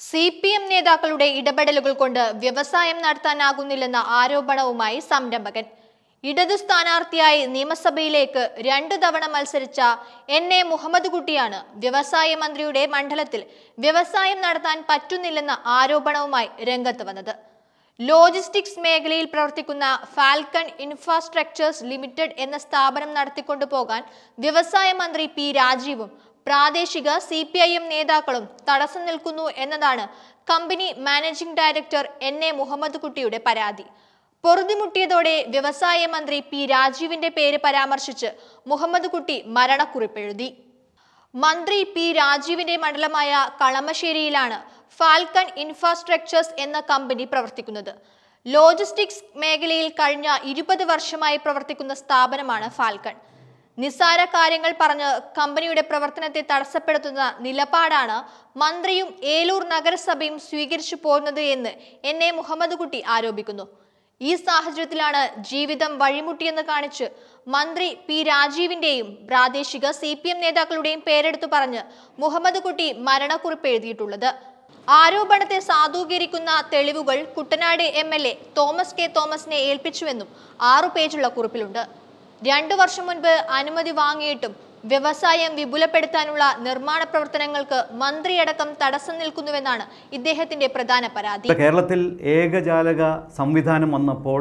C P M നേതാക്കളുടെ ഇടപെടലുകൾ കൊണ്ട് വ്യവസായം നടത്താനാകുന്നില്ലെന്ന ആരോപണവുമായി സംരംഭകൻ ഇടതു സ്ഥാനാർത്ഥിയായി നിയമസഭയിലേക്ക് രണ്ടു തവണ മത്സരിച്ച എൻ എ മുഹമ്മദ് കുട്ടിയാണ് വ്യവസായ മന്ത്രിയുടെ മണ്ഡലത്തിൽ വ്യവസായം നടത്താൻ പറ്റുന്നില്ലെന്ന ആരോപണവുമായി രംഗത്ത് വന്നത് ലോജിസ്റ്റിക്സ് മേഖലയിൽ പ്രവർത്തിക്കുന്ന ഫാൽക്കൺ ഇൻഫ്രാസ്ട്രക്ചേഴ്സ് ലിമിറ്റഡ് എന്ന സ്ഥാപനം നടത്തിക്കൊണ്ടു പോകാൻ വ്യവസായ മന്ത്രി പി രാജീവും പ്രാദേശിക സി പി ഐ എം നേതാക്കളും തടസ്സം നിൽക്കുന്നു എന്നതാണ് company managing director N A Muhammad കുട്ടിയുടെ പരാതി പൊറുതിമുട്ടിയതോടെ വ്യവസായ മന്ത്രി പി രാജീവിന്റെ പേര് പരാമർശിച്ച് മുഹമ്മദ് കുട്ടി മരണക്കുറിപ്പെഴുതി മന്ത്രി പി രാജീവിന്റെ മണ്ഡലമായ കളമശ്ശേരിയിലാണ് ഫാൽക്കൺ ഇൻഫ്രാസ്ട്രക്ചേഴ്സ് എന്ന കമ്പനി പ്രവർത്തിക്കുന്നത് ലോജിസ്റ്റിക്സ് മേഖലയിൽ കഴിഞ്ഞ ഇരുപത് വർഷമായി പ്രവർത്തിക്കുന്ന സ്ഥാപനമാണ് ഫാൽക്കൺ നിസ്സാര കാര്യങ്ങൾ പറഞ്ഞ് കമ്പനിയുടെ പ്രവർത്തനത്തെ തടസ്സപ്പെടുത്തുന്ന നിലപാടാണ് മന്ത്രിയും ഏലൂർ നഗരസഭയും സ്വീകരിച്ചു പോകുന്നത് എന്ന് എൻ എ മുഹമ്മദ് കുട്ടി ആരോപിക്കുന്നു ഈ സാഹചര്യത്തിലാണ് ജീവിതം വഴിമുട്ടിയെന്ന് കാണിച്ച് മന്ത്രി പി രാജീവിന്റെയും പ്രാദേശിക സി പി എം നേതാക്കളുടെയും പേരെടുത്തു പറഞ്ഞ് മുഹമ്മദ് കുട്ടി മരണക്കുറിപ്പ് എഴുതിയിട്ടുള്ളത് ആരോപണത്തെ സാധൂകരിക്കുന്ന തെളിവുകൾ Kuttanad M L A Thomas K തോമസിനെ ഏൽപ്പിച്ചുവെന്നും ആറു പേജുള്ള കുറിപ്പിലുണ്ട് രണ്ടു വർഷം മുൻപ് അനുമതി വാങ്ങിയിട്ടും വ്യവസായം വിപുലപ്പെടുത്താനുള്ള നിർമ്മാണ പ്രവർത്തനങ്ങൾക്ക് മന്ത്രിയടക്കം തടസ്സം നിൽക്കുന്നുവെന്നാണ് ഇദ്ദേഹത്തിന്റെ പ്രധാന പരാതി കേരളത്തിൽ ഏകജാലക സംവിധാനം വന്നപ്പോൾ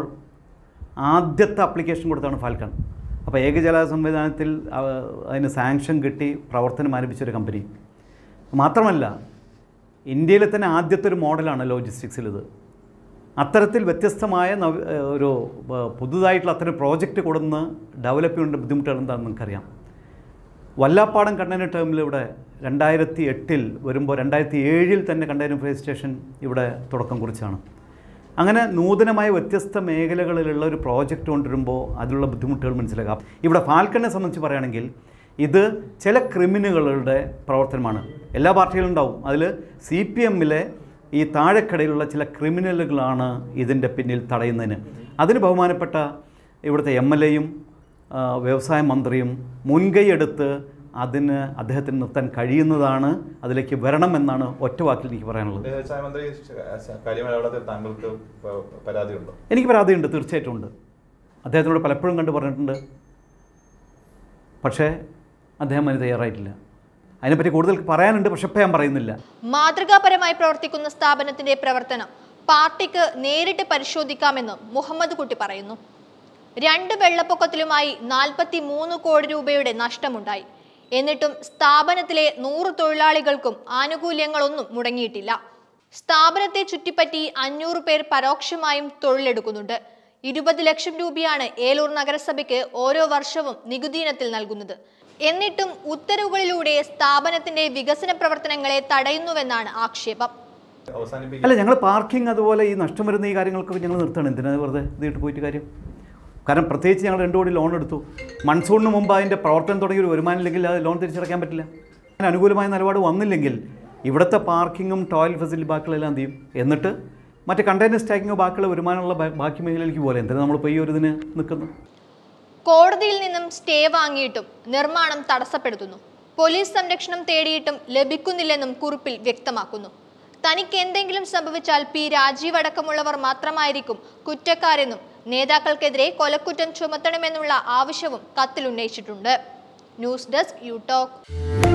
ആദ്യത്തെ അപ്ലിക്കേഷൻ കൊടുത്താണ് ഫാൽക്കൺ അപ്പോൾ ഏകജാലക സംവിധാനത്തിൽ അവ- അതിന് സാങ്ഷൻ കിട്ടി പ്രവർത്തനം ആരംഭിച്ചൊരു കമ്പനി മാത്രമല്ല ഇന്ത്യയിലെ തന്നെ ആദ്യത്തെ ഒരു മോഡലാണ് ലോജിസ്റ്റിക്സിൽ ഇത് അത്തരത്തിൽ വ്യത്യസ്തമായ നവ- ഏഹ് ഒരു ഏഹ് പുതുതായിട്ടുള്ള അത്തരം പ്രോജക്റ്റ് കൊടുന്ന് ഡെവലപ്പ് ചെയ്യേണ്ട ബുദ്ധിമുട്ടുകൾ എന്താണെന്ന് നിങ്ങൾക്കറിയാം വല്ലാപ്പാടം കണ്ടെയ്നർ ടെർമിനൽ ഇവിടെ രണ്ടായിരത്തി എട്ടിൽ വരുമ്പോൾ രണ്ടായിരത്തി ഏഴിൽ തന്നെ കണ്ടെയ്നർ ഫെയർ സ്റ്റേഷൻ ഇവിടെ തുടക്കം കുറിച്ചാണ് അങ്ങനെ നൂതനമായ വ്യത്യസ്ത മേഖലകളിലുള്ള ഒരു പ്രോജക്റ്റ് കൊണ്ടുവരുമ്പോൾ അതിലുള്ള ബുദ്ധിമുട്ടുകൾ മനസ്സിലാക്കാം ഇവിടെ ഫാൽക്കണിനെ സംബന്ധിച്ച് പറയുകയാണെങ്കിൽ ഇത് ചില ക്രിമിനലുകളുടെ പ്രവർത്തനമാണ് എല്ലാ പാർട്ടികളും ഉണ്ടാവും അതിൽ സി പി എമ്മിലെ ഈ താഴെക്കടയിലുള്ള ചില ക്രിമിനലുകളാണ് ഇതിൻ്റെ പിന്നിൽ തടയുന്നതിന് അതിന് ബഹുമാനപ്പെട്ട ഇവിടുത്തെ എം എൽ എയും വ്യവസായ മന്ത്രിയും മുൻകൈ എടുത്ത് അതിന് അദ്ദേഹത്തിന് നിർത്താൻ കഴിയുന്നതാണ് അതിലേക്ക് വരണമെന്നാണ് ഒറ്റ വാക്കിൽ എനിക്ക് പറയാനുള്ളത് വ്യവസായ മന്ത്രി കാര്യമലയാളത്തിൽ താങ്കൾക്ക് പ- പരാതിയുണ്ടോ എനിക്ക് പരാതിയുണ്ട് തീർച്ചയായിട്ടും ഉണ്ട് അദ്ദേഹത്തിനോട് പലപ്പോഴും കണ്ട് പറഞ്ഞിട്ടുണ്ട് പക്ഷേ അദ്ദേഹം അതിന് തയ്യാറായിട്ടില്ല അതിനെപ്പറ്റി കൂടുതൽ പറയാനുണ്ട് പക്ഷെ ഇപ്പം ഞാൻ പറയുന്നില്ല മാതൃകാപരമായി പ്രവർത്തിക്കുന്ന സ്ഥാപനത്തിന്റെ പ്രവർത്തനം പാർട്ടിക്ക് നേരിട്ട് പരിശോധിക്കാമെന്നും മുഹമ്മദ് കുട്ടി പറയുന്നു രണ്ട് വെള്ളപ്പൊക്കത്തിലുമായി നാൽപ്പത്തി മൂന്ന് കോടി രൂപയുടെ നഷ്ടമുണ്ടായി എന്നിട്ടും സ്ഥാപനത്തിലെ നൂറ് തൊഴിലാളികൾക്കും ആനുകൂല്യങ്ങളൊന്നും മുടങ്ങിയിട്ടില്ല സ്ഥാപനത്തെ ചുറ്റിപ്പറ്റി അഞ്ഞൂറ് പേർ പരോക്ഷമായും തൊഴിലെടുക്കുന്നുണ്ട് ഇരുപത് ലക്ഷം രൂപയാണ് ഏലൂർ നഗരസഭയ്ക്ക് ഓരോ വർഷവും നികുതി ഇനത്തിൽ നൽകുന്നത് എന്നിട്ടും ഉത്തരവുകളിലൂടെ സ്ഥാപനത്തിന്റെ വികസന പ്രവർത്തനങ്ങളെ തടയുന്നുവെന്നാണ് ആക്ഷേപം അവസാനിപ്പിക്കാൻ അല്ല ഞങ്ങൾ പാർക്കിംഗ് അതുപോലെ ഈ നഷ്ടം വരുന്ന ഈ കാര്യങ്ങളൊക്കെ ഞങ്ങൾ നിർത്തണം എന്തിനാണ് വെറുതെ ഇതിട്ട് പോയിട്ട് കാര്യം കാരണം പ്രത്യേകിച്ച് ഞങ്ങൾ രണ്ടു കോടി ലോൺ എടുത്തു മൺസൂണിന് മുമ്പ് അതിൻ്റെ പ്രവർത്തനം തുടങ്ങിയ ഒരു വരുമാനം ഇല്ലെങ്കിൽ അത് ലോൺ തിരിച്ചടയ്ക്കാൻ പറ്റില്ല അങ്ങനെ അനുകൂലമായ നിലപാട് വന്നില്ലെങ്കിൽ ഇവിടുത്തെ പാർക്കിങ്ങും ടോയ്ലറ്റ് ഫെസിലിറ്റി ബാക്കിയുള്ളതെല്ലാം എന്ത് ചെയ്യും എന്നിട്ട് മറ്റ് കണ്ടെയ്നർ സ്റ്റാക്കിങ്ങോ ബാക്കിയുള്ള വരുമാനമുള്ള ബാ- ബാക്കി മേഖലയിലേക്ക് പോലെ എന്തിനാണ് നമ്മളിപ്പോൾ ഈ ഒരു ഇതിന് നിൽക്കുന്നത് കോടതിയിൽ നിന്നും സ്റ്റേ വാങ്ങിയിട്ടും നിർമ്മാണം തടസ്സപ്പെടുത്തുന്നു പോലീസ് സംരക്ഷണം തേടിയിട്ടും ലഭിക്കുന്നില്ലെന്നും കുറിപ്പിൽ വ്യക്തമാക്കുന്നു തനിക്ക് എന്തെങ്കിലും സംഭവിച്ചാൽ പി രാജീവ് അടക്കമുള്ളവർ മാത്രമായിരിക്കും കുറ്റക്കാരെന്നും നേതാക്കൾക്കെതിരെ കൊലക്കുറ്റം ചുമത്തണമെന്നുള്ള ആവശ്യവും കത്തിൽ ഉന്നയിച്ചിട്ടുണ്ട് ന്യൂസ് ഡെസ്ക് യു ടോക്ക്